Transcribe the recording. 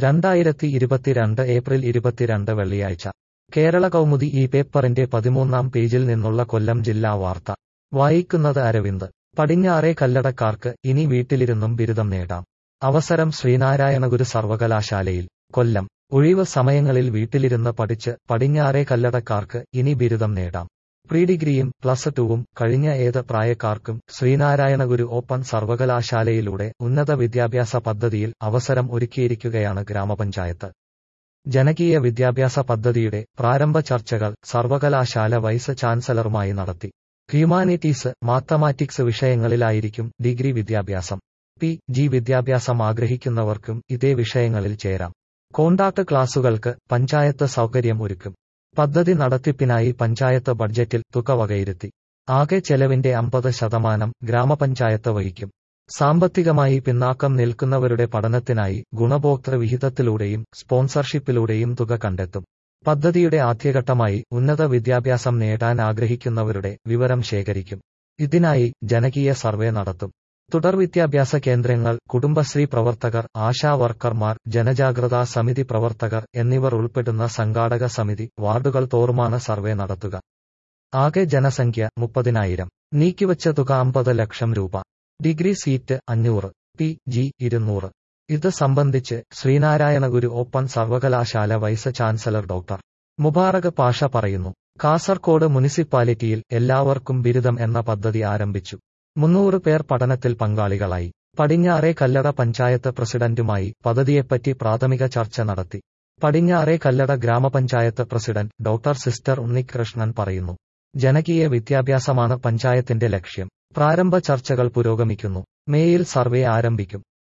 രണ്ടായിരത്തി ഇരുപത്തിരണ്ട് ഏപ്രിൽ ഇരുപത്തിരണ്ട് വെള്ളിയാഴ്ച കേരള കൗമുദി ഈ പേപ്പറിന്റെ പതിമൂന്നാം പേജിൽ നിന്നുള്ള കൊല്ലം ജില്ലാ വാർത്ത വായിക്കുന്നത് അരവിന്ദ് പടിഞ്ഞാറേ കല്ലടക്കാർക്ക് ഇനി വീട്ടിലിരുന്നും ബിരുദം നേടാം അവസരം ശ്രീനാരായണഗുരു സർവകലാശാലയിൽ കൊല്ലം ഒഴിവ് സമയങ്ങളിൽ വീട്ടിലിരുന്ന് പഠിച്ച് പടിഞ്ഞാറേ കല്ലടക്കാർക്ക് ഇനി ബിരുദം നേടാം പ്രീ ഡിഗ്രിയും പ്ലസ് ടുവും കഴിഞ്ഞ ഏത് പ്രായക്കാർക്കും ശ്രീനാരായണഗുരു ഓപ്പൺ സർവകലാശാലയിലൂടെ ഉന്നത വിദ്യാഭ്യാസ പദ്ധതിയിൽ അവസരം ഒരുക്കിയിരിക്കുകയാണ് ഗ്രാമപഞ്ചായത്ത് ജനകീയ വിദ്യാഭ്യാസ പദ്ധതിയുടെ പ്രാരംഭ ചർച്ചകൾ സർവകലാശാല വൈസ് ചാൻസലറുമായി നടത്തി ഹ്യൂമാനിറ്റീസ് മാത്തമാറ്റിക്സ് വിഷയങ്ങളിലായിരിക്കും ഡിഗ്രി വിദ്യാഭ്യാസം പി ജി വിദ്യാഭ്യാസം ആഗ്രഹിക്കുന്നവർക്കും ഇതേ വിഷയങ്ങളിൽ ചേരാം കോണ്ടാക്ട് ക്ലാസുകൾക്ക് പഞ്ചായത്ത് സൗകര്യം ഒരുക്കും പദ്ധതി നടത്തിപ്പിനായി പഞ്ചായത്ത് ബഡ്ജറ്റിൽ തുക വകയിരുത്തി ആകെ ചെലവിന്റെ അമ്പത് ശതമാനം ഗ്രാമപഞ്ചായത്ത് വഹിക്കും സാമ്പത്തികമായി പിന്നാക്കം നിൽക്കുന്നവരുടെ പഠനത്തിനായി ഗുണഭോക്തൃ വിഹിതത്തിലൂടെയും സ്പോൺസർഷിപ്പിലൂടെയും തുക കണ്ടെത്തും പദ്ധതിയുടെ ആദ്യഘട്ടമായി ഉന്നത വിദ്യാഭ്യാസം നേടാൻ ആഗ്രഹിക്കുന്നവരുടെ വിവരം ശേഖരിക്കും ഇതിനായി ജനകീയ സർവേ നടത്തും തുടർ വിദ്യാഭ്യാസ കേന്ദ്രങ്ങൾ കുടുംബശ്രീ പ്രവർത്തകർ ആശാ വർക്കർമാർ ജനജാഗ്രതാ സമിതി പ്രവർത്തകർ എന്നിവർ ഉൾപ്പെടുന്ന സംഘാടക സമിതി വാർഡുകൾ തോറുമാണ് സർവേ നടത്തുക ആകെ ജനസംഖ്യ മുപ്പതിനായിരം നീക്കിവച്ച തുക അമ്പത് ലക്ഷം രൂപ ഡിഗ്രി സീറ്റ് അഞ്ഞൂറ് പി ജി ഇരുന്നൂറ് ഇത് സംബന്ധിച്ച് ശ്രീനാരായണ ഗുരു ഓപ്പൺ സർവകലാശാല vice chancellor doctor Mubarak Pasha പറയുന്നു കാസർകോട് മുനിസിപ്പാലിറ്റിയിൽ എല്ലാവർക്കും ബിരുദം എന്ന പദ്ധതി ആരംഭിച്ചു മുന്നൂറ് പേർ പഠനത്തിൽ പങ്കാളികളായി പടിഞ്ഞാറേ കല്ലട പഞ്ചായത്ത് പ്രസിഡന്റുമായി പദ്ധതിയെപ്പറ്റി പ്രാഥമിക ചർച്ച നടത്തി പടിഞ്ഞാറേ കല്ലട ഗ്രാമപഞ്ചായത്ത് പ്രസിഡന്റ് ഡോക്ടർ സിസ്റ്റർ ഉണ്ണികൃഷ്ണൻ പറയുന്നു ജനകീയ വിദ്യാഭ്യാസമാണ് പഞ്ചായത്തിന്റെ ലക്ഷ്യം പ്രാരംഭ ചർച്ചകൾ പുരോഗമിക്കുന്നു മേയിൽ സർവേ ആരംഭിക്കും